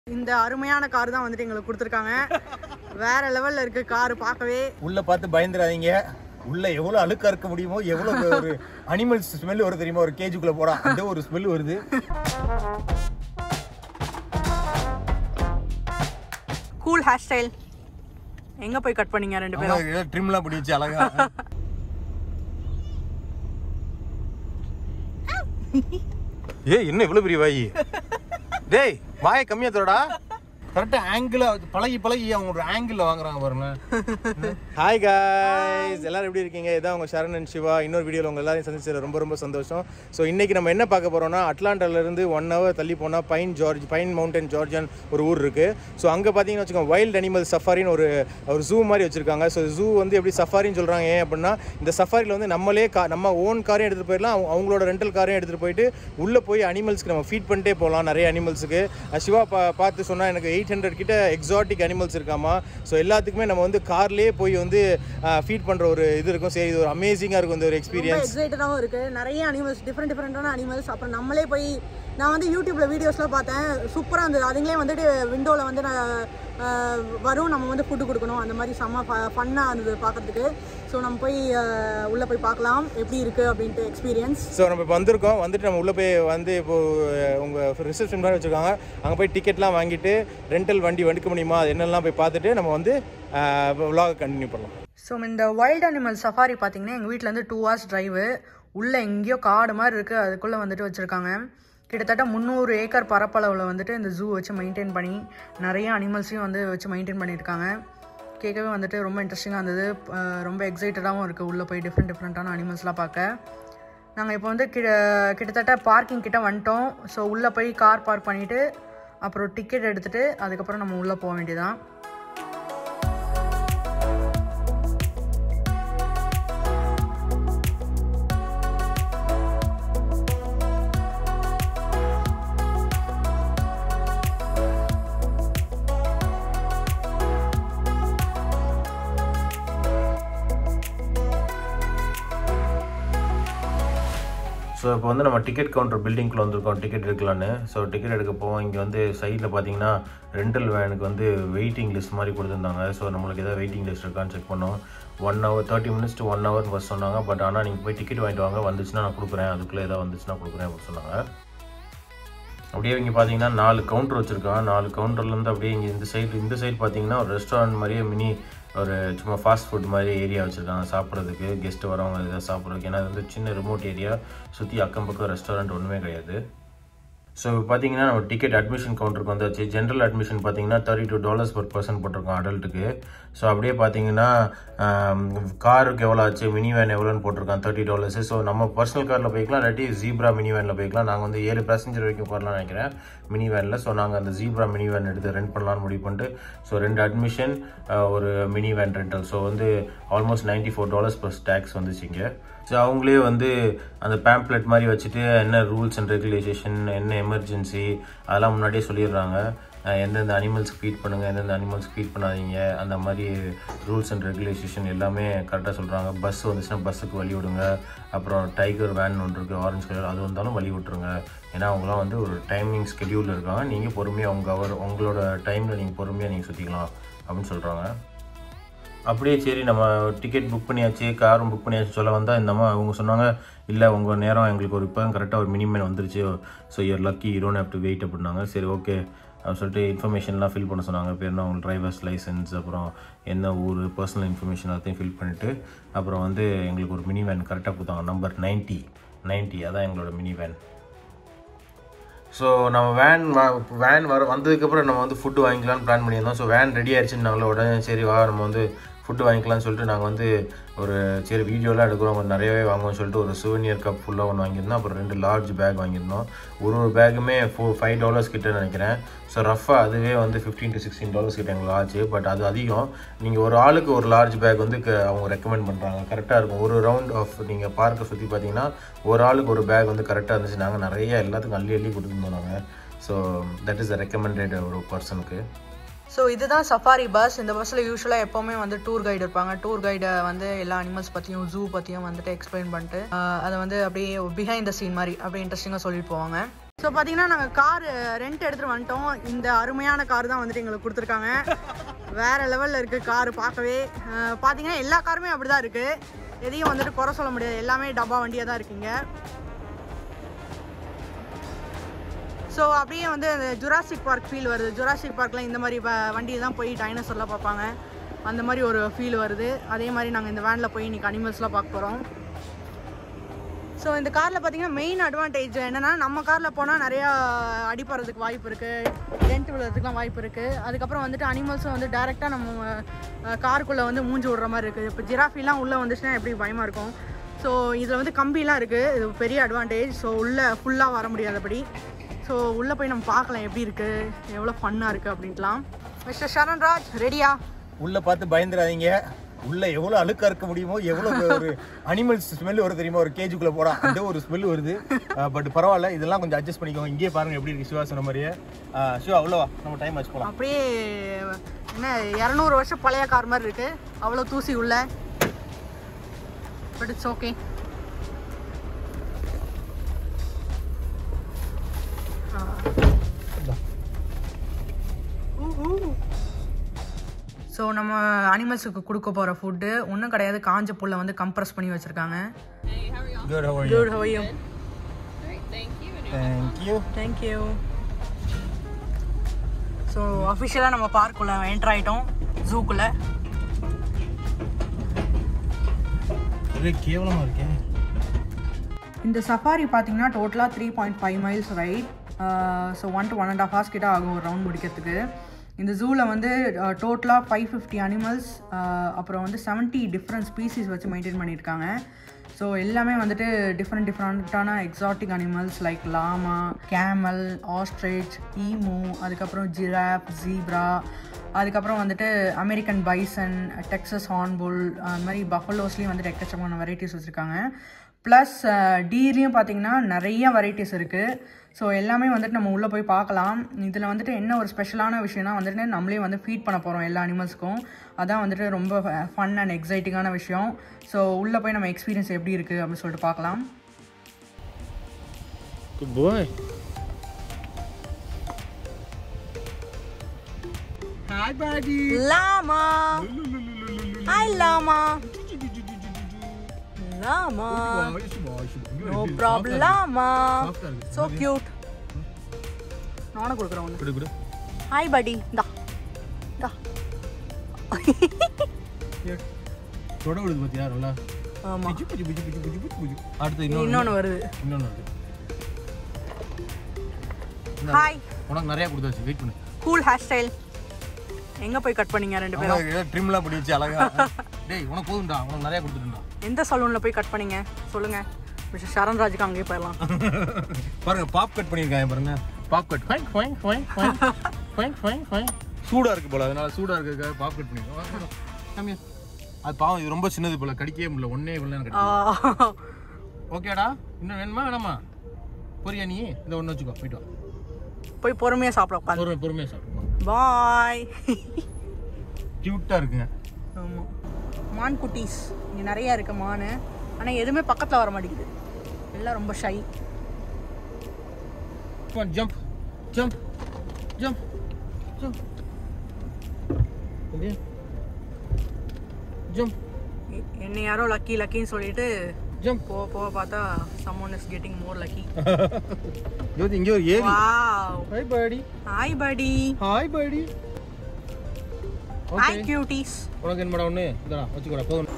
இந்த அருமையான கார் தான் வந்துட்டு எங்களுக்கு கொடுத்துருக்காங்க வேற லெவல்ல இருக்கு கார் பார்க்கவே உள்ள பார்த்து பயந்துடாதீங்க உள்ள எவ்வளவு அழுக்கா இருக்க முடியுமோ எவ்வளவு ஒரு அனிமல்ஸ் ஸ்மெல் வருது தெரியுமா ஒரு கேஜுக்குள்ள போடா அந்த ஒரு ஸ்மெல் வருது கூல் ஹேர் ஸ்டைல் எங்க போய் கட் பண்ணீங்க ரெண்டு பேரும் ட்ரிம்லாம் பிடி வச்சு அழகா ஏய் என்ன இவ்வளவு பெரிய வாயி டேய் வாயை கம்மியா தரடா கரெக்டா ஆங்கிள் பழகி பழகி அவங்க ஒரு ஆங்கிள் வாங்குறாங்க பாருங்க ஹாய் காய்ஸ் எல்லாரும் எப்படி இருக்கீங்க இதான் உங்க சரண் அண்ட் சிவா இன்னொரு வீடியோவில் உங்க எல்லாரையும் சந்திச்சதுல ரொம்ப ரொம்ப சந்தோஷம் ஸோ இன்னைக்கு நம்ம என்ன பார்க்க போறோம்னா அட்லாண்டால இருந்து ஒன் ஹவர் தள்ளி போனால் Pine George Pine Mountain Georgian ஒரு ஊர் இருக்கு ஸோ அங்கே பார்த்தீங்கன்னு வச்சுக்கோங்க வைல்ட் அனிமல் சஃபாரின்னு ஒரு ஒரு ஜூ மாதிரி வச்சிருக்காங்க ஸோ ஜூ வந்து எப்படி சஃபாரின்னு சொல்றாங்க ஏன் அப்படின்னா இந்த சஃபாரியில் வந்து நம்மளே கா நம்ம ஓன் காரையும் எடுத்துகிட்டு போயிடலாம் அவங்க- அவங்களோட ரெண்டல் காரையும் எடுத்துகிட்டு போயிட்டு உள்ளே போய் அனிமல்ஸ்க்கு நம்ம ஃபீட் பண்ணிட்டே போகலாம் நிறைய அனிமல்ஸுக்கு சிவா பா பார்த்து சொன்னால் எனக்கு எயிட் ஹண்ட்ரட் கிட்ட எக்ஸாட்டிக் அனிமல்ஸ் இருக்காமா ஸோ எல்லாத்துக்குமே நம்ம வந்து கார்லேயே போய் வந்து ஃபீட் பண்ணுற ஒரு இது இருக்கும் சரி இது ஒரு அமேசிங்காக இருக்கும் இந்த ஒரு ரொம்ப எக்ஸ்பீரியன்ஸ் எக்ஸைட்டடாகவும் இருக்கு நிறைய அனிமல்ஸ் டிஃப்ரெண்ட் டிஃப்ரெண்டான அனிமல்ஸ் அப்புறம் நம்மளே போய் நான் வந்து யூடியூப்ல வீடியோஸ்லாம் பார்த்தேன் சூப்பராக இருந்தது அதுங்களே வந்துட்டு விண்டோவில் வந்து நான் ஆஹ், வரும் நம்ம வந்து ஃபுட்டு கொடுக்கணும் அந்த மாதிரி செம்ம ஃபன்னாக இருந்தது பார்க்கறதுக்கு ஸோ நம்ம போய் ஆஹ், உள்ள போய் பார்க்கலாம் எப்படி இருக்கு அப்படின்ட்டு எக்ஸ்பீரியன்ஸ் ஸோ நம்ம இப்போ வந்திருக்கோம் வந்துட்டு நம்ம உள்ளே போய் வந்து இப்போ உங்கள் ரிசப்ஷன் மாதிரி வச்சுருக்காங்க அங்கே போய் டிக்கெட்லாம் வாங்கிட்டு ரெண்டல் வண்டி எடுக்க முடியுமா அது என்னெல்லாம் போய் பார்த்துட்டு நம்ம வந்து vlog கண்டினியூ பண்ணலாம் ஸோ இந்த வைல்ட் அனிமல் சஃபாரி பார்த்தீங்கன்னா எங்கள் வீட்டிலேருந்து டூ ஹவர்ஸ் டிரைவு உள்ளே எங்கேயோ காடு மாதிரி இருக்குது அதுக்குள்ளே வந்துட்டு வச்சுருக்காங்க கிட்டத்தட்ட முந்நூறு ஏக்கர் பரப்பளவில் வந்துட்டு இந்த ஜூ வச்சு மெயின்டைன் பண்ணி நிறைய அனிமல்ஸையும் வந்து வச்சு மெயின்டைன் பண்ணியிருக்காங்க கேட்கவே வந்துட்டு ரொம்ப இன்ட்ரெஸ்டிங்காக இருந்தது அஹ் ரொம்ப எக்ஸைட்டடாகவும் இருக்குது உள்ளே போய் டிஃப்ரெண்ட் டிஃப்ரெண்ட்டான அனிமல்ஸ்லாம் பார்க்க நாங்கள் இப்போ வந்து கிட்ட கிட்டத்தட்ட பார்க்கிங் கிட்ட வந்துட்டோம் ஸோ உள்ளே போய் கார் பார்க் பண்ணிவிட்டு அப்புறம் டிக்கெட் எடுத்துகிட்டு அதுக்கப்புறம் நம்ம உள்ளே போக வேண்டியதான் ஸோ இப்போ வந்து நம்ம டிக்கெட் கவுண்டர் பில்டிங்குள்ளே வந்திருக்கோம் டிக்கெட் எடுக்கலான்னு ஸோ டிக்கெட் எடுக்க போவோம் இங்கே வந்து சைடில் பார்த்தீங்கன்னா ரெண்டல் வேனுக்கு வந்து வெயிட்டிங் லிஸ்ட் மாதிரி கொடுத்துருந்தாங்க ஸோ நம்மளுக்கு ஏதாவது வெயிட்டிங் லிஸ்ட் இருக்கான்னு செக் பண்ணோம் one hour thirty minutes to one hour first சொன்னாங்க பட் ஆனால் நீங்கள் போய் டிக்கெட் வாங்கிட்டு வாங்க வந்துச்சுன்னா நான் கொடுக்குறேன் அதுக்குள்ளே ஏதாவது வந்துச்சுன்னா கொடுக்குறேன் அப்படின்னு சொன்னாங்க அப்படியே இங்கே பார்த்தீங்கன்னா நாலு கவுண்டர் வச்சுருக்கான் நாலு கவுண்டர்லேருந்து அப்படியே இங்கே இந்த சைடு இந்த சைடு பார்த்தீங்கன்னா ஒரு ரெஸ்டாரண்ட் மாதிரியே மினி ஒரு சும்மா ஃபாஸ்ட் ஃபுட் மாதிரி ஏரியா வச்சுருக்காங்க சாப்பிட்றதுக்கு கெஸ்ட் வரவங்க இதை சாப்பிட்றதுக்கு ஏன்னா இது வந்து சின்ன ரிமோட் ஏரியா சுற்றி அக்கம் பக்கம் ரெஸ்டாரண்ட் ஒன்றுமே கிடையாது ஸோ இப்போ பார்த்தீங்கன்னா நம்ம டிக்கெட் அட்மிஷன் கவுண்டருக்கு வந்தாச்சு ஜென்ரல் அட்மிஷன் பார்த்தீங்கன்னா thirty two dollars per person போட்டிருக்கோம் அடல்ட்டுக்கு ஸோ அப்படியே பார்த்தீங்கன்னா காருக்கு எவ்வளோ ஆச்சு மினி வேன் எவ்வளோன்னு போட்டிருக்கான் தேர்ட்டி டாலர்ஸ் ஸோ நம்ம பர்சனல் காரில் போய்க்கலாம் இல்லாட்டி ஜீப்ரா மினி வேனில் போய்க்கலாம் நாங்கள் வந்து ஏழு பேசஞ்சர் வரைக்கும் போகலாம்னு நினைக்கிறேன் மினி வேனில் ஸோ நாங்கள் அந்த ஜீப்ரா மினி வேன் எடுத்து ரெண்ட் பண்ணலாம்னு முடிவு பண்ணிட்டு ஸோ ரெண்டு அட்மிஷன் ஒரு மினி வேன் ரெண்டல் ஸோ வந்து almost ninety four dollars plus tax வந்துச்சுங்க ஸோ அவங்களே வந்து அந்த பேம்ப்ளெட் மாதிரி வச்சுட்டு என்ன ரூல்ஸ் அண்ட் ரெகுலேஷன் என்ன எமர்ஜென்சி அதெல்லாம் முன்னாடியே சொல்லிடுறாங்க அஹ் எந்தெந்த அனிமல்ஸ்க்கு ஃபீட் பண்ணுங்கள் எந்தெந்த அனிமல்ஸ்க்கு ஃபீட் பண்ணாதீங்க அந்த மாதிரி ரூல்ஸ் அண்ட் ரெகுலேஷன் எல்லாமே கரெக்டாக சொல்கிறாங்க பஸ் வந்துச்சுன்னா பஸ்ஸுக்கு வழி விடுங்க அப்புறம் டைகர் வேன் ஒன்று இருக்குது ஆரஞ்சு கலர் அது வந்தாலும் வழி விட்டுருங்க ஏன்னா அவங்களாம் வந்து ஒரு டைமிங் ஸ்கெடியூலில் இருக்காங்க நீங்கள் பொறுமையாக உங்கள் அவர் உங்களோட டைமில் நீங்கள் பொறுமையாக நீங்கள் சுற்றிக்கலாம் அப்படின்னு சொல்கிறாங்க அப்படியே சரி நம்ம டிக்கெட் புக் பண்ணியாச்சு காரும் புக் பண்ணியாச்சு சொல்ல வந்தால் இந்த அம்மா அவங்க சொன்னாங்க இல்லை உங்கள் நேரம் எங்களுக்கு ஒரு இப்போ கரெக்டாக ஒரு மினிமம் வந்துருச்சு so your lucky you don't have to wait அப்படின்னாங்க சரி ஓகே அப்படின்னு சொல்லிட்டு இன்ஃபர்மேஷன்லாம் ஃபில் பண்ண சொன்னாங்க பேர் என்ன உங்கள் டிரைவர்ஸ் லைசன்ஸ் அப்புறம் என்ன ஊர் பர்சனல் இன்ஃபர்மேஷன் எல்லாத்தையும் ஃபில் பண்ணிவிட்டு அப்புறம் வந்து எங்களுக்கு ஒரு மினி வேன் கரெக்டாக கொடுத்தாங்க நம்பர் 90 90 அதான் எங்களோட மினி வேன் ஸோ நம்ம வேன் வேன் வர வந்ததுக்கப்புறம் நம்ம வந்து ஃபுட்டு வாங்கிக்கலாம்னு பிளான் பண்ணியிருந்தோம் ஸோ வேன் ரெடி ஆயிடுச்சுன்னு உடனே சரி வா நம்ம வந்து ஃபுட்டு வாங்கிக்கலாம்னு சொல்லிட்டு நாங்கள் வந்து ஒரு சரி வீடியோலாம் எடுக்கிறோம் கொஞ்சம் நிறையவே வாங்குவோம்னு சொல்லிட்டு ஒரு சுவனியர் கப் ஃபுல்லாக ஒன்று வாங்கியிருந்தோம் அப்புறம் ரெண்டு லார்ஜ் பேக் வாங்கியிருந்தோம் ஒரு ஒரு பேக்குமே ஃபோ ஃபைவ் டாலர்ஸ் கிட்ட நினைக்கிறேன் ஸோ ரஃபாக அதுவே வந்து ஃபிஃப்டீன் டு சிக்ஸ்டீன் டாலர்ஸ் கிட்ட எங்களுக்கு ஆச்சு பட் அது அதிகம் நீங்கள் ஒரு ஆளுக்கு ஒரு லார்ஜ் பேக் வந்து க- அவங்க ரெக்கமெண்ட் பண்ணுறாங்க கரெக்டாக இருக்கும் ஒரு ரவுண்ட் ஆஃப் நீங்கள் பார்க்கை சுற்றி பார்த்தீங்கன்னா ஒரு ஆளுக்கு ஒரு பேக் வந்து கரெக்டாக இருந்துச்சு நாங்கள் நிறைய எல்லாத்துக்கும் அள்ளி அள்ளி கொடுத்துருந்தோம் நாங்கள் ஸோ தட் இஸ் ரெக்கமெண்டட் ஒரு பர்சனுக்கு ஸோ இதுதான் சஃபாரி பஸ் இந்த பஸ்ஸில் யூஸ்வலாக எப்போவுமே வந்து டூர் கைடு இருப்பாங்க டூர் கைடை வந்து எல்லா அனிமல்ஸ் பற்றியும் ஜூ பற்றியும் வந்துட்டு எக்ஸ்பிளைன் பண்ணிட்டு ஆஹ் அதை வந்து அப்படியே பிஹைண்ட் த சீன் மாதிரி அப்படியே இன்ட்ரெஸ்டிங்காக சொல்லிட்டு போவாங்க ஸோ பார்த்தீங்கன்னா நாங்கள் கார் ரெண்ட் எடுத்துகிட்டு வந்துட்டோம் இந்த அருமையான கார் தான் வந்துட்டு எங்களுக்கு கொடுத்துருக்காங்க வேற லெவலில் இருக்குது கார் பார்க்கவே அஹ் பார்த்தீங்கன்னா எல்லா காருமே அப்படி தான் இருக்குது எதையும் வந்துட்டு குறை சொல்ல முடியாது எல்லாமே டப்பா வண்டியாக தான் இருக்குங்க ஸோ அப்படியே வந்து அந்த ஜுராசிக் பார்க் ஃபீல் வருது ஜுராசிக் பார்க்கில் இந்த மாதிரி வ- வண்டியில் தான் போய் டைனோசர்லாம் பார்ப்பாங்க அந்த மாதிரி ஒரு ஃபீல் வருது அதே மாதிரி நாங்கள் இந்த வேனில் போய் இன்றைக்கி அனிமல்ஸ்லாம் பார்க்க போகிறோம் ஸோ இந்த காரில் பார்த்தீங்கன்னா மெயின் அட்வான்டேஜ் என்னென்னா நம்ம காரில் போனால் நிறையா அடிப்படுறதுக்கு வாய்ப்பு இருக்குது டென்ட் விழுறதுக்குலாம் வாய்ப்பு இருக்குது அதுக்கப்புறம் வந்துட்டு அனிமல்ஸும் வந்து டேரெக்டாக நம்ம காருக்குள்ளே வந்து மூஞ்சி விடுற மாதிரி இருக்குது இப்போ ஜிராஃபிலாம் உள்ளே வந்துச்சுன்னா எப்படி பயமாக இருக்கும் ஸோ இதில் வந்து கம்பிலாம் இருக்குது இது பெரிய அட்வான்டேஜ் ஸோ உள்ளே ஃபுல்லாக வர முடியாதபடி ஸோ உள்ளே போய் நம்ம பார்க்கலாம் எப்படி இருக்குது எவ்வளோ ஃபன்னாக இருக்குது அப்படின்ட்டுலாம் மிஸ்டர் சரண்ராஜ் ரெடியா உள்ள பார்த்து பயந்துடாதீங்க உள்ள எவ்வளவு அழுக்கா இருக்க முடியுமோ எவ்வளவு ஒரு அனிமல்ஸ் ஸ்மெல் வரும் தெரியுமா ஒரு கேஜுக்குள்ள போடா அந்த ஒரு ஸ்மெல் வருது பட் பரவாயில்ல இதெல்லாம் கொஞ்சம் அட்ஜஸ்ட் பண்ணிக்கோங்க இங்கேயே பாருங்க எப்படி இருக்கு சிவா சொன்ன மாதிரியே ஷோ அவ்வளோவா நம்ம டைம் ஆச்சு போலாம் அப்படியே என்ன இரநூறு வருஷம் பழைய கார் மாதிரி இருக்கு அவ்வளோ தூசி உள்ள பட் இட்ஸ் ஓகே ஸோ நம்ம அனிமல்ஸுக்கு கொடுக்க போகிற ஃபுட்டு ஒன்றும் கிடையாது காஞ்ச புல்லை வந்து கம்ப்ரஸ் பண்ணி வச்சுருக்காங்க குட் ஹவ் யூ குட் ஹவையும் தேங்க் யூ தேங்க்யூ ஸோ அஃபிஷியலாக நம்ம பார்க்குள்ளே என்டர் ஆகிட்டோம் ஜூக்குள்ளே இது கேவலமா இருக்கேன் இந்த சஃபாரி பார்த்தீங்கன்னா டோட்டலாக three point five miles right so one to one and half hours கிட்ட ஆகும் ஒரு ரவுண்ட் முடிக்கிறதுக்கு இந்த ஜூவில் வந்து டோட்டலாக ஃபைவ் ஃபிஃப்டி அனிமல்ஸ் அப்புறம் வந்து செவன்ட்டி டிஃப்ரெண்ட் ஸ்பீசிஸ் வச்சு மெயின்டைன் பண்ணியிருக்காங்க ஸோ எல்லாமே வந்துட்டு டிஃப்ரெண்ட் டிஃப்ரெண்ட்டான exotic animals like llama camel ostrich emu அதுக்கப்புறம் ஜிராஃப் ஜீப்ரா அதுக்கப்புறம் வந்துட்டு அமெரிக்கன் பைசன் டெக்ஸஸ் ஹார்ன்புல் அந்த மாதிரி பஃபலோஸ்லேயும் வந்துட்டு எக்கச்சக்கமான வெரைட்டிஸ் வச்சுருக்காங்க ப்ளஸ் டீர்லேயும் பார்த்தீங்கன்னா நிறைய வெரைட்டிஸ் இருக்குது ஸோ எல்லாமே வந்துட்டு நம்ம உள்ளே போய் பார்க்கலாம் இதில் வந்துட்டு என்ன ஒரு ஸ்பெஷலான விஷயம்னா வந்துட்டு நம்மளே வந்து ஃபீட் பண்ண போகிறோம் எல்லா அனிமல்ஸ்க்கும் அதான் வந்துட்டு ரொம்ப ஃபன் அண்ட் எக்ஸைட்டிங்கான விஷயம் ஸோ உள்ளே போய் நம்ம எக்ஸ்பீரியன்ஸ் எப்படி இருக்குது அப்படின்னு சொல்லிட்டு பார்க்கலாம் good boy hi buddy llama hi llama llama no problem llama so cute நானும் கொடுக்குறேன் ஒன்று குடு குடு ஹாய் படி இந்தா இந்தா தொட விடுது பார்த்தியா நல்லா ஆமாம் புஜு புஜு புஜு புஜு புஜு புஜு புஜு அடுத்து இன்னொன்று இன்னொன்று வருது இன்னொன்று வருது ஹாய் உனக்கு நிறைய கொடுத்தாச்சு வெயிட் பண்ணு கூல் ஹேர் ஸ்டைல் எங்கே போய் கட் பண்ணீங்க ரெண்டு பேரும் உனக்கு ஏதோ ட்ரிம்லாம் பண்ணி வச்சு அழகா டேய் உனக்கு போதும்டா உனக்கு நிறைய கொடுத்துருந்தா எந்த சலூனில் போய் கட் பண்ணீங்க சொல்லுங்கள் மிஸ்டர் சரண்ராஜுக்கு அங்கேயே போயிடலாம் பாருங்க பாப் கட் பண்ணியிருக்காங்க பாருங்க bob cut fine fine fine fine fine fine fine சூடா இருக்கு போல அதனால சூடா இருக்கிறதுக்காக பாப் கட் பண்ணிருக்கோம் கம்மியா அது பாவம் இது ரொம்ப சின்னது போல கடிக்கவே முடியல ஒன்னே இவ்வளோ கடி ஓகேடா இன்னும் வேணுமா வேணாமா பொரியா நீ இந்த ஒன்று வச்சுக்கோ போயிட்டு வா போய் பொறுமையாக சாப்பிட உட்காந்து பொறுமை பொறுமையாக சாப்பிடுவோம் பாய் க்யூட்டாக இருக்குங்க ஆமாம் மான் குட்டீஸ் இங்கே நிறையா இருக்கு மான் ஆனால் எதுவுமே பக்கத்தில் வர மாட்டேங்குது எல்லாம் ரொம்ப shy jump jump jump jump jump என்னை யாரோ லக்கி லக்கின்னு சொல்லிட்டு ஜம்ப் போக போக பார்த்தா someone is getting more lucky Jyothi இங்கே ஒரு ஏரி wow hi buddy hi buddy hi buddy hi cuties உனக்கு என்ன ஒன்று இதடா வச்சுக்கோடா போதும்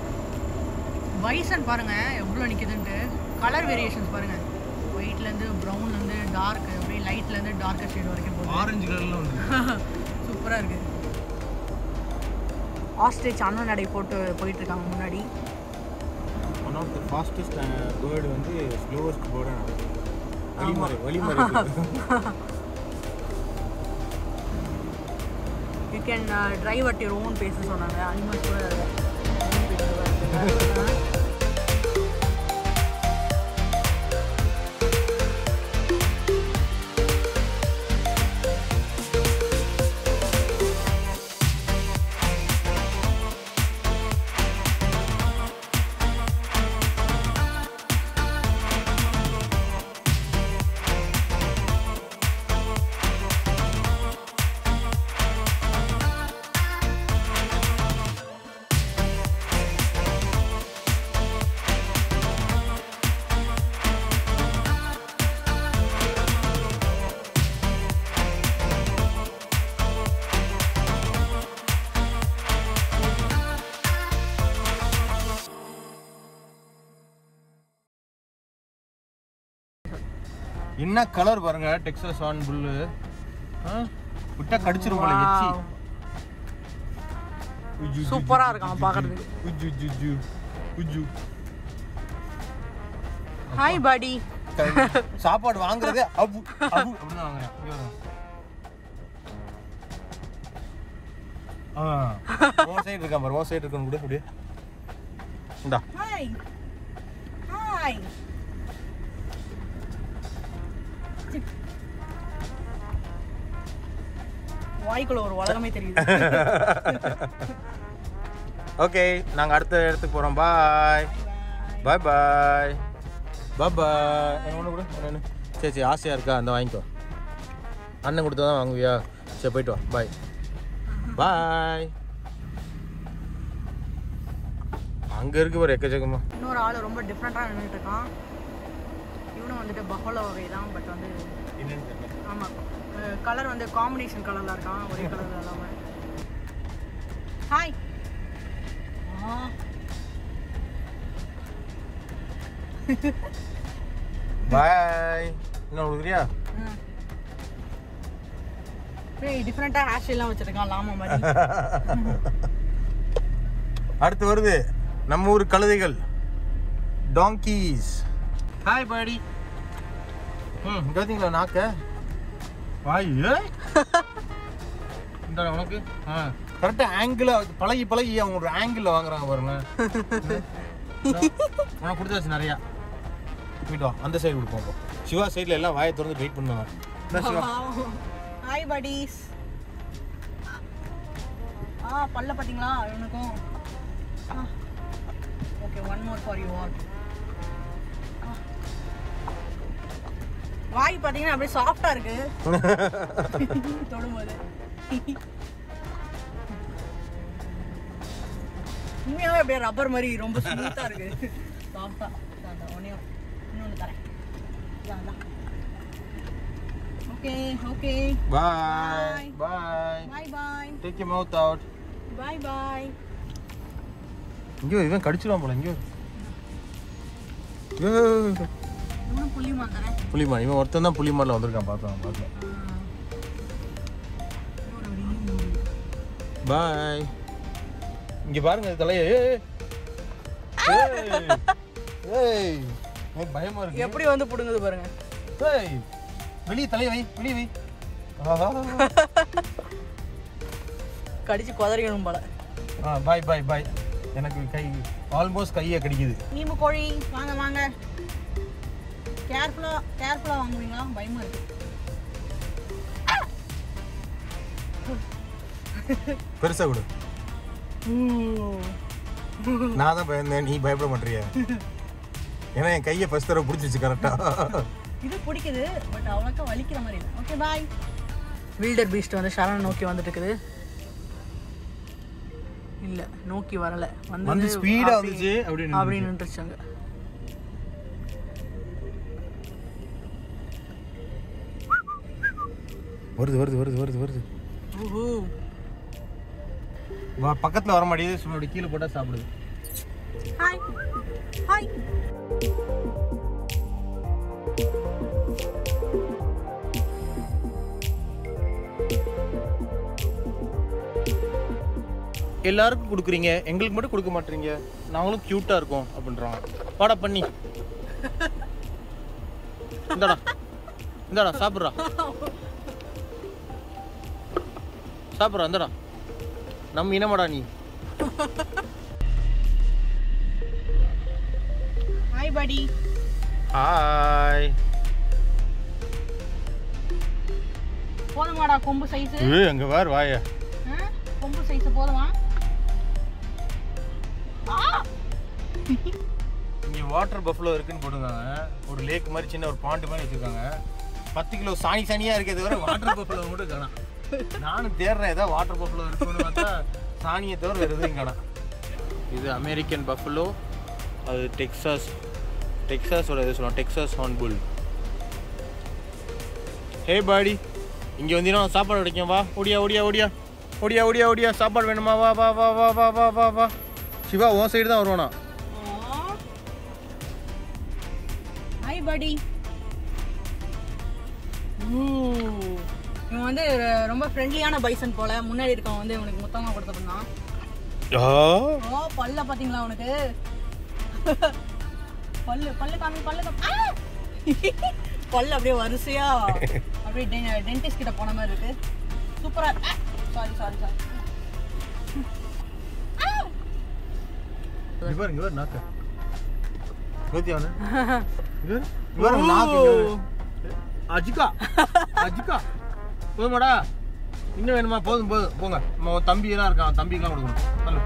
வைசன் பாருங்க எவ்வளோ நிற்குதுன்ட்டு கலர் வேரியேஷன்ஸ் பாருங்க ஒயிட்லேருந்து ப்ரௌன்லேருந்து டார்க் அப்படியே லைட்லேருந்து டார்க்கர் ஷேட் வரைக்கும் போகுது ஆரஞ்சு கலர்ல வந்து சூப்பராக இருக்கு ஆஸ்ட்ரேச் அண்ணன் நடை போட்டு போயிட்டு இருக்காங்க முன்னாடி one of the fastest bird வந்து ஸ்லோவஸ்ட் பேர்டாக வழிமறை வழிமறை you can drive at your own pace சொன்னாங்க அனிமல்ஸ் கூட என்ன கலர் பாருங்க டெக்ஸஸ் ஆன் புல்லு விட்டா கடிச்சிரும் போல எச்சி Wow. உஜ்ஜு, உஜ்ஜு, சூப்பரா உஜ்ஜு, இருக்கான் உஜ்ஜு, பார்க்கறதுக்கு. உஜ்ஜு, உஜ்ஜு, உஜ்ஜு, உஜ்ஜு. ஹாய் பாடி க- சாப்பாடு வாங்குறதே அபு அபு அப்படின்னு வாங்குறேன் இங்க வரும். ஆ உன் சைடு இருக்கான் பாரு உன் சைடு இருக்கணும் கூட அப்படியே இந்தா ஹாய் ஹாய் வாய்க்குள்ள ஒரு உலகமே தெரியுது ஓகே நாங்க அடுத்த இடத்துக்கு போறோம் பாய் பாய் பாய் பாய் பாய் ஒன்று கூட ஒன்று சரி சரி ஆசையாக இருக்கா அந்த வாங்கிக்கோ அண்ணன் கொடுத்தா தான் வாங்குவியா சரி போயிட்டு வா பாய் பாய் அங்கே இருக்கு ஒரு எக்கச்சக்கமா இன்னொரு ஆள் ரொம்ப டிஃப்ரெண்ட்டாக நின்றுட்டு இருக்கான் இவனும் வந்துட்டு பஃபலோ வகை தான் பட் வந்து ஆமாம் கலர் வந்து காம்பினேஷன் கலரில் இருக்கான் ஒரே கலரில் இல்லாமல் ஹாய் பாய் இன்னும் கொடுக்குறியா டிஃப்ரெண்ட்டாக ஹேர் ஸ்டைல்லாம் வச்சுருக்கான் லாமா மாதிரி அடுத்து வருது நம்ம ஊர் கழுதைகள் டாங்கீஸ் ஹாய் பாடி ம் இங்கே பார்த்தீங்களா நாக்க வாய் ஏய். இந்தாடா உனக்கு ஆ கரெக்டாக ஆங்கிளாக பழகி பழகி அவங்க ஒரு ஆங்கிளில் வாங்குறாங்க பாருங்க உனக்கு கொடுத்தாச்சு நிறையா போயிட்டு வா அந்த சைடு கொடுப்போம் இப்போ. சிவா சைடில் எல்லாம் வாயை திறந்து வெயிட் பண்ணுவாங்க இந்தா சிவா ஹாய் buddies ஆ பல்ல பார்த்தீங்களா இவனுக்கும் okay one more for you all வாய் பார்த்தீங்கன்னா அப்படியே சாஃப்டா இருக்கு தொடும்போது உண்மையாவே அப்படியே ரப்பர் மாதிரி ரொம்ப ஸ்மூத்தா இருக்கு சாஃப்டா அந்த ஒன்னையும் இன்னொன்று தரேன் okay okay bye bye bye bye take you mouth out bye bye இங்கேயோ இவன் கடிச்சிடுவான் போல இங்கேயோ இன்னும் புள்ளிமா தரேன் புலிமான் இவன் ஒருத்தன் தான் புலிமான்ல வந்திருக்கான் பார்த்தோம் பார்த்தோம் பாய் இங்க பாருங்க இது தலைய ஏய் ஏய். ஏய் எனக்கு பயமா இருக்கு எப்படி வந்து புடுங்குது பாருங்க ஏய் வெளிய தலைய வை வெளிய வை ஆஹா கடிச்சு குதறிக்கணும் போல ஆ பாய் பாய் பாய் எனக்கு கை ஆல்மோஸ்ட் கையை கடிக்குது நீமு கோழி வாங்க வாங்க கேர்ஃபுல்லா கேர்ஃபுல்லா வாங்குவீங்களா பயமா இருக்கு பெருசா கொடு நான் தான் பயந்தேன் நீ பயப்பட மாட்டியா ஏன்னா என் கையை ஃபர்ஸ்ட் தடவை பிடிச்சிச்சு கரெக்டா இது பிடிக்குது பட் அவ்வளோக்கா வலிக்கிற மாதிரி இல்லை ஓகே பாய் வீல்டர் பீஸ்ட் வந்து ஷரண் நோக்கி வந்துட்டு இருக்குது இல்ல நோக்கி வரல வந்து ஸ்பீடா வந்துச்சு அப்படின்னு அப்படின்னு நின்றுச்சாங்க வருது வருது வருது வருது வருது ஊஹூ வா பக்கத்துல வர மாட்டேங்குது சும்மா அப்படி கீழே போட்டா சாப்பிடுது ஹாய் ஹாய் எல்லாருக்கும் கொடுக்குறீங்க எங்களுக்கு மட்டும் கொடுக்க மாட்டீங்க நாங்களும் க்யூட்டா இருக்கோம் அப்படின்றாங்க வாடா பண்ணி இந்தாடா இந்தாடா சாப்பிட்றா சாப்பிட்றா இந்தாடா நம்ம இனமாடா நீ ஹாய் படி ஹாய் போதுமாடா கொம்பு சைஸ் ஏ அங்க வேறு வாய கொம்பு சைஸ் போதுமா இங்கே வாட்டர் பஃப்ளோ இருக்குன்னு போட்டுருக்காங்க ஒரு லேக் மாதிரி சின்ன ஒரு பாண்டு மாதிரி வச்சிருக்காங்க பத்து கிலோ சாணி சாணியாக இருக்கிறது வரை வாட்டர் பஃப்ளோ மட்டும் காணாம் நானும் தேடுறேன் ஏதாவது வாட்டர் பஃப்ளோ இருக்குன்னு பார்த்தா சாணியை தவிர வேறு எதுவும் காணாம் இது அமெரிக்கன் பஃப்ளோ அது டெக்சாஸ் டெக்சாஸோட இது சொல்லுவோம் டெக்சாஸ் ஹார்ன் புல் ஹே பாடி இங்கே வந்தீங்கன்னா சாப்பாடு கிடைக்கும் வா ஓடியா ஓடியா ஓடியா ஓடியா ஓடியா ஓடியா சாப்பாடு வேணுமா வா வா வா வா வா வா வா வா சிவா உன் சைடு தான் வருவானா ஹாய் படி இவன் வந்து ரொம்ப ஃப்ரெண்ட்லியான பைசன் போல முன்னாடி இருக்கவன் வந்து இவனுக்கு மொத்தமாக கொடுத்துருந்தான் ஓ பல்ல பாத்தீங்களா உனக்கு பல்லு பல்லு காமி பல்லு காமி ஆ! பல்லு அப்படியே வரிசையா அப்படியே டென்டிஸ்ட் கிட்ட போன மாதிரி இருக்கு சூப்பரா சாரி சாரி சாரி இவர் இவர் நாக்கு நூத்தி அவனு இவர் இவர் நாக்கு அஜிகா அஜிகா போதுமாடா இன்னும் வேணுமா போதும் போதும் போங்க நம்ம ஒரு தம்பி எல்லாம் இருக்கான் தம்பிக்கெல்லாம் கொடுக்கணும் தள்ளு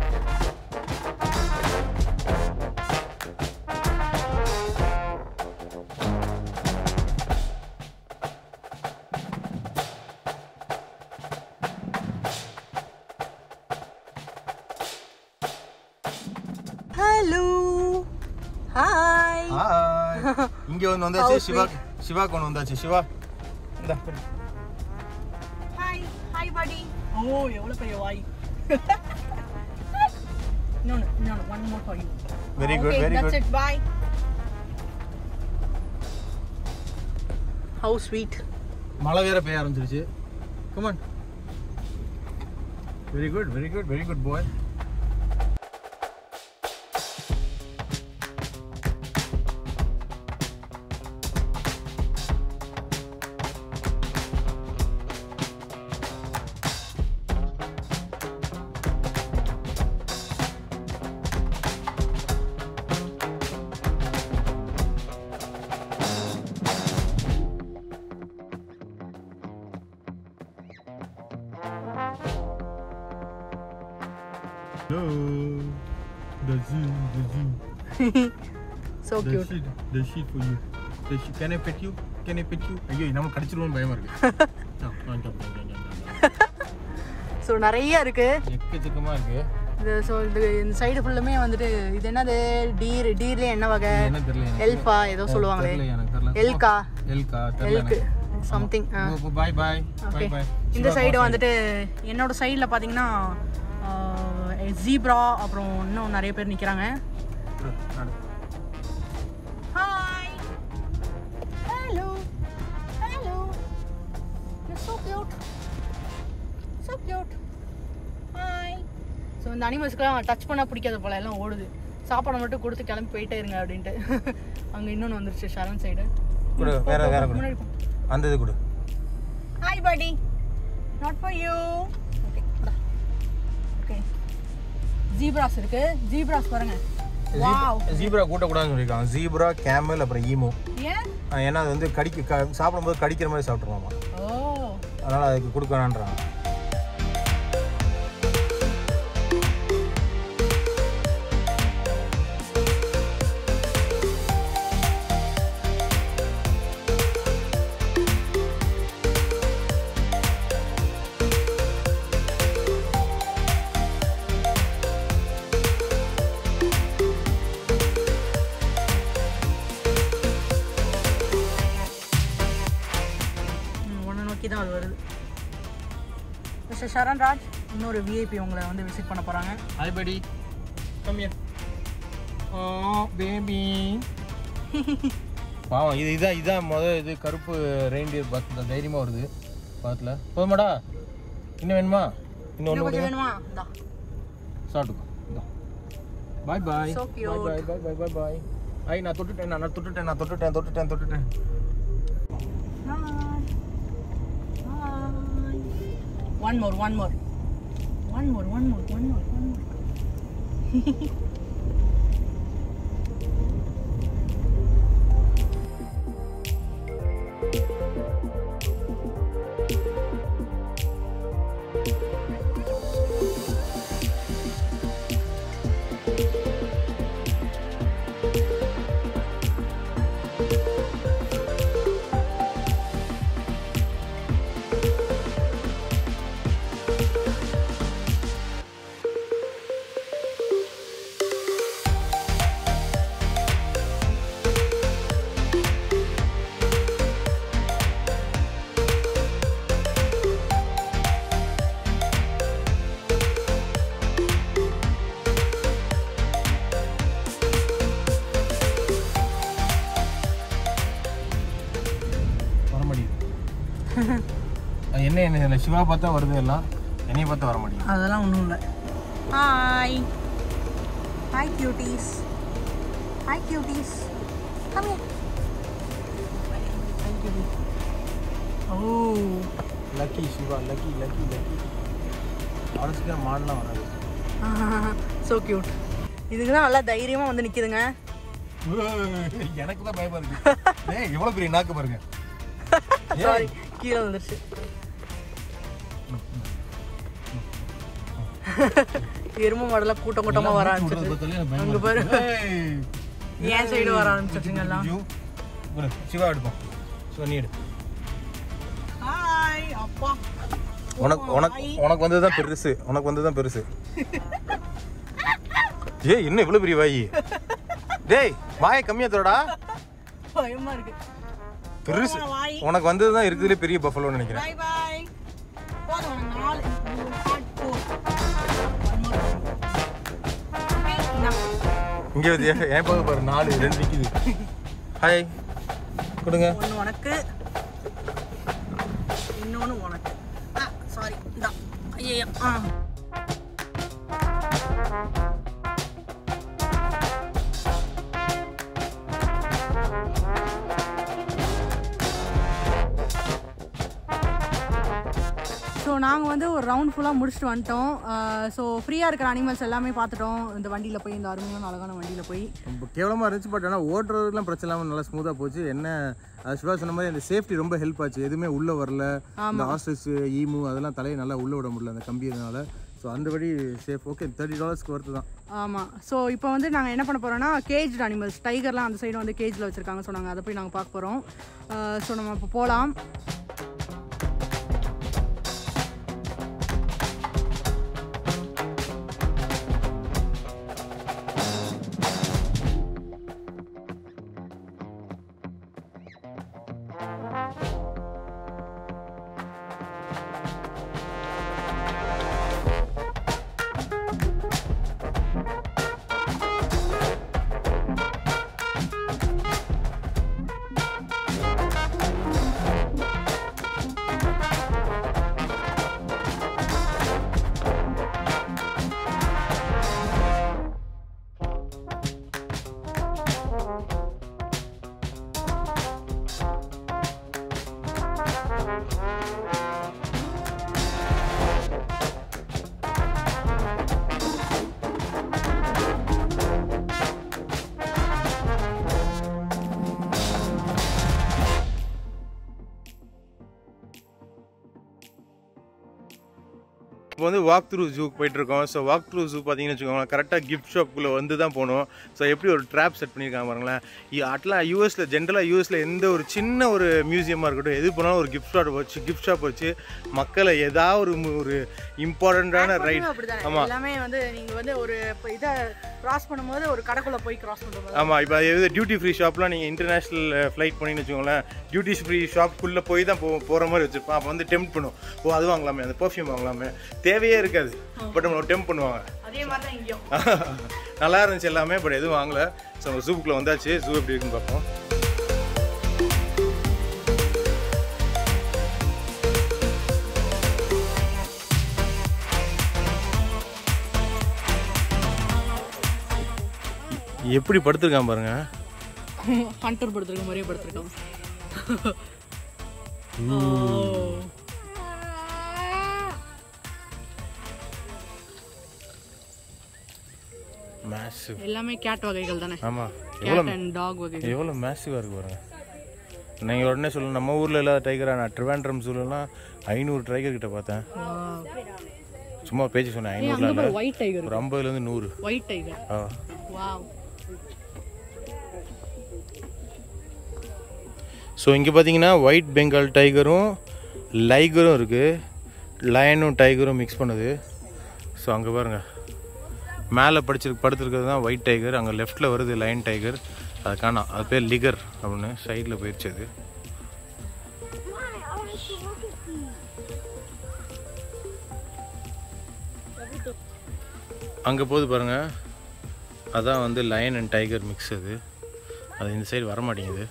ஹலோ ஹாய் ஹாய் இங்க வந்து வந்தாச்சு சிவா சிவா கொண்டு வந்தாச்சு சிவா இந்தா ஹாய் ஹாய் பாடி ஓ எவ்வளவு பெரிய வாய் இன்னொன்னு இன்னொன்னு one more for you very good very good it bye how sweet மழை வேற பெய்ய ஆரம்பிச்சிருச்சு come on very good very good very good bye No, the zoo, the zoo. So The cute sheet, the sheet for you. The sheet. Can I pet you? Can I pet you? ஐயோ நம்ம கடிச்சிருவோம் பயமா இருக்கு ஆ, வாங்கிக்கோ, வாங்கிக்கோ, வாங்கிக்கோ. So நிறைய இருக்கு எக்கச்சக்கமா இருக்கு இது ஸோ இது இந்த சைடு ஃபுல்லுமே வந்துட்டு இது என்னது டீர் டீர்ல என்ன வகை இது என்ன தெரியல எனக்கு. எல்ஃபா ஏதோ சொல்லுவாங்களே தெரியல எனக்கு தெரியல எல்கா எல்கா தெரியல எல்க்கு சம்திங் பாய் பாய் ஓகே பாய் பாய் இந்த சைடு வந்துட்டு என்னோட சைடில் பார்த்தீங்கன்னா ஜீப்ரா அப்புறம் இன்னும் நிறைய பேர் நிற்கிறாங்க hi hello hello so cute so cute hi so இந்த அனிமல்ஸ்க்குலாம் டச் பண்ணால் பிடிக்காத போல எல்லாம் ஓடுது சாப்பாடை மட்டும் கொடுத்து கிளம்பி போயிட்டே இருங்க அப்படின்ட்டு அங்கே இன்னொன்று வந்துருச்சு ஷரண் சைடு கொடு வேற வேற கொடு முன்னாடி போ. அந்த இது கொடு hi buddy not for you okay okay zebras இருக்கு ஜீப்ராஸ் பாருங்க வாவ் ஜீப்ரா கூட்டக்கூடாதுன்னு சொல்லியிருக்காங்க ஜீப்ரா கேமல் அப்புறம் ஈமோ ஏன் ஏன்னா அது வந்து கடிக்க க சாப்பிடும்போது கடிக்கிற மாதிரி சாப்பிட்ருவாமா ஓ அதனால் அதுக்கு கொடுக்க வேணான்றாங்க உன்னை நோக்கி தான் அது வருது மிஸ்டர் சரண் ராஜ் இன்னொரு விஐபி உங்களை வந்து விசிட் பண்ண போகிறாங்க ஹாய் படி கம் ஹியர் ஓ பேபி பாவம் இது இதான் இதான் முதல் இது கருப்பு ரெயின்டியர் பஸ் தைரியமாக வருது பக்கத்தில் போதுமாடா இன்னும் வேணுமா இன்னும் இன்னும் ஒன்று கொஞ்சம் வேணுமா இந்தா சாப்பிட்டுக்கோ பாய் பாய் So பாய் cute. பாய் பாய் பாய் பாய் பாய் ஐ நான் தொட்டுட்டேன் நான் தொட்டுட்டேன் நான் தொட்டுட்டேன் தொட்டுட்டேன் தொட்டுட்டேன் one more one more one more one more one more one more இல்லை சிவா பார்த்தா வருது எல்லாம் என்னைய பார்த்தா வர மாட்டேங்குது அதெல்லாம் ஒன்றும் இல்லை hi hi cuties hi cuties come oh lucky Siva lucky lucky lucky அவ்வளோ சீக்கிரம் மாடலாம் வராது ஸோ கியூட் இதுக்கு தான் நல்லா தைரியமாக வந்து நிற்கிதுங்க எனக்கு தான் பயமா இருக்கு ஏய் எவ்வளோ பெரிய நாக்கு பாருங்க சாரி கீழே வந்துருச்சு எரும மாடெல்லாம் கூட்டம் கூட்டமாக வர ஆரம்பிச்சிருச்சு அங்க பாரு. என் சைடு வர ஆரம்பிச்சிருச்சுங்க எல்லாம் சிவா எடுப்போம் ஸோ நீ எடு ஹாய் அப்பா உனக்கு உனக்கு உனக்கு வந்தது தான் பெருசு உனக்கு வந்தது தான் பெருசு ஏய் என்ன இவ்வளோ பெரிய வாயி டேய் வாயை கம்மியா தரடா பயமா இருக்கு பெருசு வாய். உனக்கு வந்தது தான் இருக்கிறதுலே பெரிய பஃபலோன்னு நினைக்கிறேன் பாய் பாய் போதும் உனக்கு நாலு மூணு, நாலு, four. Okay, enough. இங்கே வந்து என் பக்கம் பாரு நாலு ரெண்டு நிற்கிது ஹாய் கொடுங்க ஒன்று உனக்கு இன்னொன்று உனக்கு ஆ சாரி இந்தா ஐயோ ஆ ஸோ நாங்கள் வந்து ஒரு ரவுண்ட் ஃபுல்லாக முடிச்சுட்டு வந்துட்டோம் ஸோ ஃப்ரீயாக இருக்கிற அனிமல்ஸ் எல்லாமே பார்த்துட்டோம் இந்த வண்டியில் போய் இந்த அருமையான அழகான வண்டியில் போய் ரொம்ப கேவலமாக இருந்துச்சு பட் ஆனால் ஓட்டுறதுலாம் பிரச்சனை இல்லாமல் நல்லா ஸ்மூத்தாக போச்சு என்ன அது சிவா சொன்ன மாதிரி அந்த சேஃப்டி ரொம்ப ஹெல்ப் ஆச்சு எதுவுமே உள்ளே வரல இந்த ஹாஸ்டல்ஸ் ஈமு அதெல்லாம் தலையை நல்லா உள்ளே விட முடியல அந்த கம்பியதுனால ஸோ அந்தபடி சேஃப் ஓகே தேர்ட்டி டாலர்ஸ்க்கு ஒர்த்து தான் ஆமாம் ஸோ இப்போ வந்து நாங்கள் என்ன பண்ண போகிறோம்னா கேஜ் அனிமல்ஸ் டைகர்லாம் அந்த சைடு வந்து கேஜில் வச்சுருக்காங்க ஸோ நாங்கள் அதை போய் நாங்கள் பார்க்க போகிறோம் ஸோ நம்ம இப்போ போகலாம் இப்போ வந்து வாக் த்ரூ ஜூக்கு போயிட்டு இருக்கோம் ஸோ வாக் த்ரூ ஜூ பார்த்தீங்கன்னு வச்சுக்கோங்களேன் கரெக்டாக கிஃப்ட் ஷாப்புக்குள்ளே வந்து தான் போகணும் ஸோ எப்படி ஒரு ட்ராப் செட் பண்ணியிருக்காங்க பாருங்களேன் இ- அட்லாம் யூஎஸில் ஜென்ரலாக யூஎஸில் எந்த ஒரு சின்ன ஒரு மியூசியமாக இருக்கட்டும் எது போனாலும் ஒரு கிஃப்ட் ஷாப் வச்சு கிஃப்ட் ஷாப் வச்சு மக்களை ஏதாவது ஒரு மு- ஒரு இம்பார்ட்டண்ட்டான ரைட் அப்படிதானே ஆமாம் எல்லாமே வந்து நீங்கள் வந்து ஒரு இப்போ இதை கிராஸ் பண்ணும்போது ஒரு கடைக்குள்ளே போய் கிராஸ் பண்ணும்போது ஆமாம் இப்போ எது டியூட்டி ஃப்ரீ ஷாப்லாம் நீங்கள் இன்டர்நேஷ்னல் ஃப்ளைட் பண்ணின்னு வச்சுக்கோங்களேன் டியூட்டி ஃப்ரீ ஷாப்புக்குள்ளே போய் தான் போ போகிற மாதிரி வச்சுருப்போம் அப்போ வந்து டெம்ப் பண்ணும் ஓ அது வாங்கலாமே அந்த பர்ஃப்யூம் வாங்கலாமே தேவையே இருக்காது பட் நம்ம டெம்ப் பண்ணுவாங்க அதே மாதிரி தான் இங்கேயும் நல்லா இருந்துச்சு எல்லாமே பட் எதுவும் வாங்கல ஸோ ஜூக்குள்ளே வந்தாச்சு ஜூ எப்படி இருக்குன்னு பார்ப்போம் எப்படி படுத்திருக்கான் பாருங்க ஹண்டர் படுத்துருக்க மாதிரியே படுத்துருக்கோம் மேசிவ் எல்லாமே கேட் வகைகள் தானே ஆமாம் எவ்வளோ கேட் அண்ட் டாக் வகைகள் எவ்வளோ மேசிவாக இருக்கு பாருங்க நீங்கள் உடனே சொல்லணும் நம்ம ஊரில் இல்லாத டைகரா நான் ட்ரிவாண்ட்ரம் ஜூலெலாம் ஐநூறு டைகர் கிட்ட பார்த்தேன் சும்மா பேச்சு சொன்னேன் ஐநூறுலாம் இல்லை ஒயிட் டைகர் ஒரு ஐம்பதுலேருந்து நூறு ஒயிட் டைகர் ஆ வாவ் ஸோ இங்கே பார்த்தீங்கன்னா ஒயிட் பெங்கால் டைகரும் லைகரும் இருக்குது லயனும் டைகரும் மிக்ஸ் பண்ணுது ஸோ அங்கே பாருங்க மேலே படிச்சிருக்கு படுத்துருக்கிறது தான் ஒயிட் டைகர் அங்கே லெஃப்ட்டில் வருது லயன் டைகர் அது காணோம் அது பேர் லிகர் அப்படின்னு சைடில் போயிடுச்சு அது அங்கே போகுது பாருங்க அதான் வந்து லயன் அண்ட் டைகர் மிக்ஸ் அது அது இந்த சைடு வர மாட்டேங்குது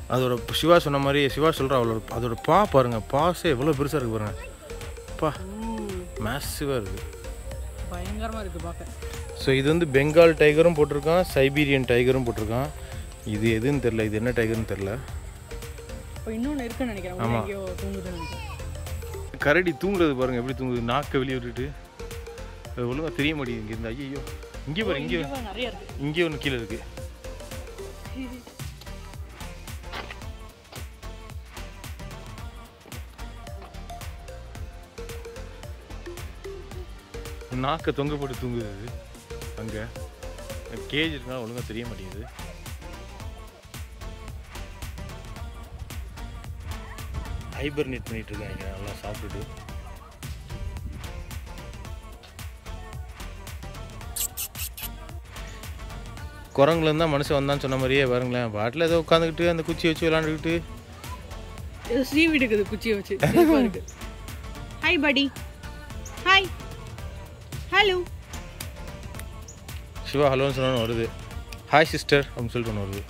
அதோட சிவா சொன்ன மாதிரி சிவா சொல்கிற அவ்வளோ அதோட பா பாருங்க பாஸே எவ்வளோ பெருசாக இருக்கு பாருங்க பா மேசிவாக இருக்குது பயங்கரமாக இருக்குது பார்க்க ஸோ இது வந்து பெங்கால் டைகரும் போட்டிருக்கான் சைபீரியன் டைகரும் போட்டிருக்கான் இது எதுன்னு தெரில இது என்ன டைகர்னு தெரில இப்போ இன்னொன்று இருக்குன்னு நினைக்கிறேன் உள்ள எங்கேயோ தூங்குதுன்னு நினைக்கிறேன் கரடி தூங்குறது பாருங்க எப்படி தூங்குது நாக்கை வெளியே விட்டுட்டு அது ஒழுங்கா தெரிய மாட்டேங்குது இங்கேருந்து ஐயோ இங்கே பாரு இங்கே இங்கே நிறைய இருக்குது இங்கே ஒன்று கீழே இருக்கு நாக்கை தொங்க போட்டு தூங்குது அது அங்கே கேஜ் இருக்கனால ஒழுங்கா தெரிய மாட்டேங்குது ஹைபர்னேட் பண்ணிட்டு இருக்காங்க நல்லா சாப்பிட்டுட்டு குரங்குல இருந்தால் மனுஷன் வந்தான்னு சொன்ன மாதிரியே பாருங்களேன் பாட்டில் ஏதோ உட்காந்துக்கிட்டு அந்த குச்சி வச்சு விளாண்டுக்கிட்டு இது சீவி எடுக்குது குச்சியை வச்சு இருக்கு hi buddy hi hello Siva ஹலோன்னு சொன்னோன்னு வருது ஹாய் சிஸ்டர் அப்படின்னு சொல்லிட்டு ஒன்று வருது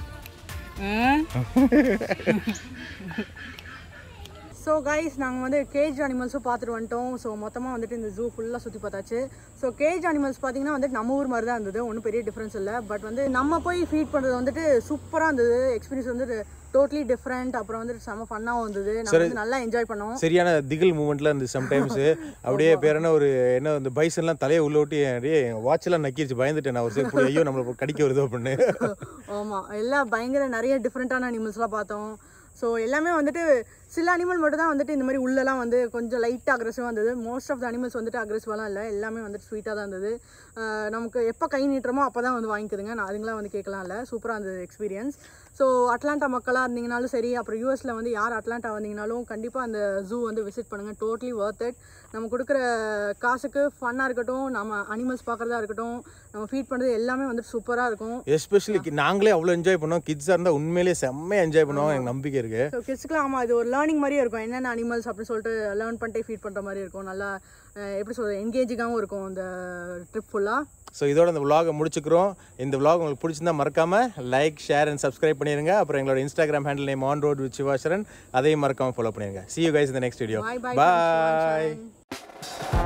ஸோ கைஸ் நாங்கள் வந்து கேஜ் அனிமல்ஸும் பார்த்துட்டு வந்துட்டோம் ஸோ மொத்தமாக வந்துட்டு இந்த ஜூ ஃபுல்லாக சுற்றி பார்த்தாச்சு ஸோ கேஜ் அனிமல்ஸ் பார்த்தீங்கன்னா வந்துட்டு நம்ம ஊர் மாதிரி தான் இருந்தது ஒன்றும் பெரிய டிஃப்ரென்ஸ் இல்லை பட் வந்து நம்ம போய் ஃபீட் பண்ணுறது வந்துட்டு சூப்பராக இருந்தது எக்ஸ்பீரியன்ஸ் வந்துட்டு டோட்டலி டிஃப்ரெண்ட் அப்புறம் வந்துட்டு செம்ம ஃபன்னாகவும் இருந்தது நம்ம வந்து நல்லா என்ஜாய் பண்ணோம் சரியான திகில் மூமெண்ட்லாம் இருந்துச்சு சம்டைம்ஸ் அப்படியே பேர் என்ன ஒரு என்ன இந்த பைசன்லாம் தலையை உள்ள விட்டு அப்படியே வாட்செல்லாம் நக்கிருச்சு பயந்துட்டேன் நான் ஒரு சரி புடி, ஐயோ நம்மளை கடிக்க வருதோ அப்படின்னு ஆமாம் எல்லாம் பயங்கர நிறைய டிஃப்ரெண்ட்டான அனிமல்ஸ்லாம் பார்த்தோம் ஸோ எல்லாமே வந்துட்டு சில அனிமல் மட்டும் தான் வந்துட்டு இந்த மாதிரி உள்ளெல்லாம் வந்து கொஞ்சம் லைட்டாக அக்ரெசிவாக இருந்தது மோஸ்ட் ஆஃப் த அனிமல்ஸ் வந்துட்டு அக்ரெசிவாலாம் இல்லை எல்லாமே வந்துட்டு ஸ்வீட்டாக தான் இருந்தது ஆஹ் நமக்கு எப்போ கை நீட்டுறமோ அப்போ தான் வந்து வாங்கிக்குதுங்க நான் அதுங்களாம் வந்து கேட்கலாம் இல்லை சூப்பராக இருந்தது எக்ஸ்பீரியன்ஸ் ஸோ அட்லாண்டா மக்களாக இருந்தீங்கனாலும் சரி அப்புறம் யூஎஸில் வந்து யார் அட்லாண்டா வந்தீங்கனாலும் கண்டிப்பாக அந்த ஜூ வந்து விசிட் பண்ணுங்கள் டோட்டலி ஒர்த் இட் நம்ம கொடுக்குற காசுக்கு ஃபன்னாக இருக்கட்டும் நம்ம அனிமல்ஸ் பார்க்குறதா இருக்கட்டும் நம்ம ஃபீட் பண்ணுறது எல்லாமே வந்துட்டு சூப்பராக இருக்கும் எஸ்பெஷலி நாங்களே அவ்வளோ என்ஜாய் பண்ணோம் கிட்ஸாக இருந்தால் உண்மையிலேயே செம்மையாக என்ஜாய் பண்ணுவோம் எனக்கு நம்பிக்கை இருக்கு ஸோ கிட்ஸ்க்குலாம் ஆமாம் இது ஒரு லேர்னிங் மாதிரியே இருக்கும் என்னென்ன அனிமல்ஸ் அப்படின்னு சொல்லிட்டு லேர்ன் பண்ணிட்டே ஃபீட் பண்ணுற மாதிரி இருக்கும் நல்லா அஹ், எப்படி சொல்கிறது என்கேஜிங்காகவும் இருக்கும் இந்த ட்ரிப் ஃபுல்லாக ஸோ இதோட இந்த vlog-அ முடிச்சுக்கிறோம் இந்த vlog உங்களுக்கு பிடிச்சிருந்தா மறக்காம லைக் ஷேர் அண்ட் சப்ஸ்கிரைப் பண்ணிருங்க அப்புறம் எங்களோட Instagram handle name on road with Sivasaran அதையும் மறக்காம ஃபாலோ பண்ணிருங்க see you guys in the next video Bye bye, bye thanks for watching.